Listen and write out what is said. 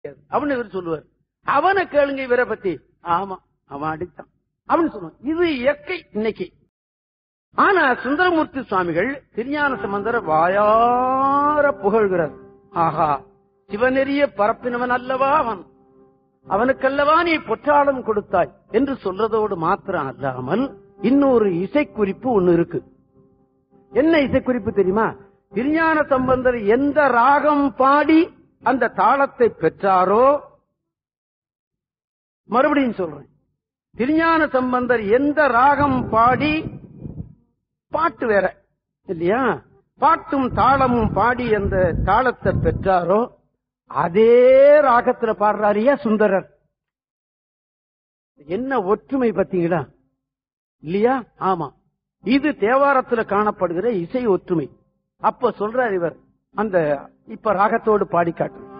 அப்படின்னு இவர் சொல்லுவார் அவனை கேளுங்க இவரை பத்தி ஆமா அவன் அடித்தான் அப்படின்னு சொல்லுவான் இது இயற்கை இன்னைக்கு ஆனா சுந்தரமூர்த்தி சுவாமிகள் திருஞான சம்பந்தர வாயார புகழ்கிறார் ஆஹா சிவநெறிய பரப்பினவன் அல்லவா அவன் அவனுக்கல்லவா நீ பொற்றாளம் கொடுத்தாய் என்று சொல்றதோடு மாத்திரம் அல்லாமல் இன்னொரு இசைக்குறிப்பு ஒண்ணு இருக்கு என்ன இசைக்குறிப்பு தெரியுமா திருஞான சம்பந்தர் எந்த ராகம் பாடி அந்த தாளத்தை பெற்றாரோ மறுபடியும் சொல்றேன் திருஞான சம்பந்தர் எந்த ராகம் பாடி பாட்டு வேற இல்லையா பாட்டும் தாளமும் பாடி அந்த தாளத்தை பெற்றாரோ அதே ராகத்துல பாடுறாரியா சுந்தரர் என்ன ஒற்றுமை பத்தீங்களா இல்லையா ஆமா இது தேவாரத்துல காணப்படுகிற இசை ஒற்றுமை அப்ப சொல்றார் இவர் அந்த இப்ப ராகத்தோடு பாடி காட்டு